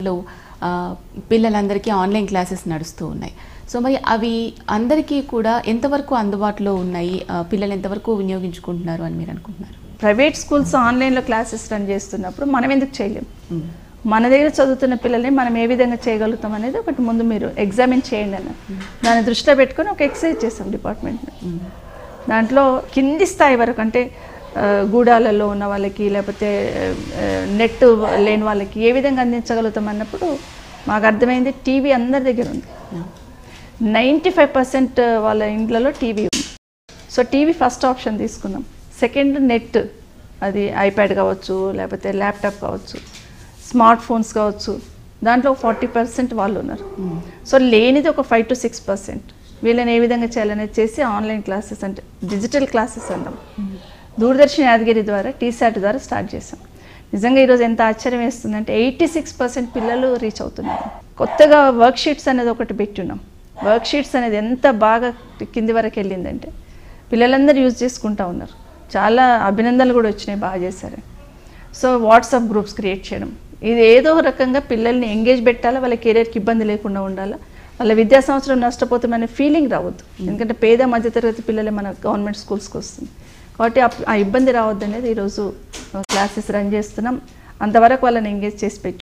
దాంట్లో ఆ, పిల్లలందరికీ ఆన్లైన్ క్లాసెస్ నడుస్తూ ఉన్నాయి సో మరి అవి అందరికీ కూడా ఎంతవరకు అందుబాటులో ఉన్నాయి ఆ, పిల్లలు ఎంతవరకు వినియోగించుకుంటున్నారు అని మీరు అనుకుంటున్నారు ప్రైవేట్ స్కూల్స్ ఆన్లైన్లో క్లాసెస్ రన్ చేస్తున్నప్పుడు మనం ఎందుకు చేయలేం మన దగ్గర చదువుతున్న పిల్లల్ని మనం ఏ విధంగా చేయగలుగుతాం అనేది ఒకటి ముందు మీరు ఎగ్జామిన్ చేయండి అన్న దాన్ని దృష్టిలో పెట్టుకొని ఒక ఎక్సర్సైజ్ చేసాం డిపార్ట్మెంట్ దాంట్లో కింది స్థాయి వరకు అంటే ఆ, గూడాలలో ఉన్న వాళ్ళకి లేకపోతే నెట్ లేని వాళ్ళకి ఏ విధంగా అందించగలుగుతాం అన్నప్పుడు మాకు అర్థమైంది టీవీ అందరి దగ్గర ఉంది నైంటీ ఫైవ్ పర్సెంట్ వాళ్ళ ఇండ్లలో టీవీ ఉంది సో టీవీ ఫస్ట్ ఆప్షన్ తీసుకున్నాం సెకండ్ నెట్ అది ఐప్యాడ్ కావచ్చు లేకపోతే ల్యాప్టాప్ కావచ్చు స్మార్ట్ ఫోన్స్ కావచ్చు దాంట్లో ఫార్టీ పర్సెంట్ వాళ్ళు ఉన్నారు సో లేనిది ఒక ఫైవ్ టు సిక్స్ పర్సెంట్ వీళ్ళని ఏ విధంగా చేయాలనేది చేసి ఆన్లైన్ క్లాసెస్ అంటే డిజిటల్ క్లాసెస్ అంటాం దూరదర్శన్ యాదగిరి ద్వారా టీశాట్ ద్వారా స్టార్ట్ చేసాం నిజంగా ఈరోజు ఎంత ఆశ్చర్యం వేస్తుందంటే ఎయిటీ సిక్స్ పర్సెంట్ పిల్లలు రీచ్ అవుతున్నారు కొత్తగా వర్క్ షీట్స్ అనేది ఒకటి పెట్టున్నాం వర్క్ షీట్స్ అనేది ఎంత బాగా కింది వరకు వెళ్ళిందంటే పిల్లలందరూ యూజ్ చేసుకుంటా ఉన్నారు చాలా అభినందనలు కూడా వచ్చినాయి బాగా చేశారు సో వాట్సాప్ గ్రూప్స్ క్రియేట్ చేయడం ఇది ఏదో ఒక రకంగా పిల్లల్ని ఎంగేజ్ పెట్టాలా వాళ్ళ కెరీర్కి ఇబ్బంది లేకుండా ఉండాలా వాళ్ళ విద్యా సంవత్సరం నష్టపోతామనే ఫీలింగ్ రావద్దు ఎందుకంటే పేద మధ్యతరగతి పిల్లలే మన గవర్నమెంట్ స్కూల్స్కి వస్తుంది కాబట్టి ఆ- ఆ ఇబ్బంది రావద్దు అనేది ఈరోజు క్లాసెస్ రన్ చేస్తున్నాం అంతవరకు వాళ్ళని ఎంగేజ్ చేసి పెట్టి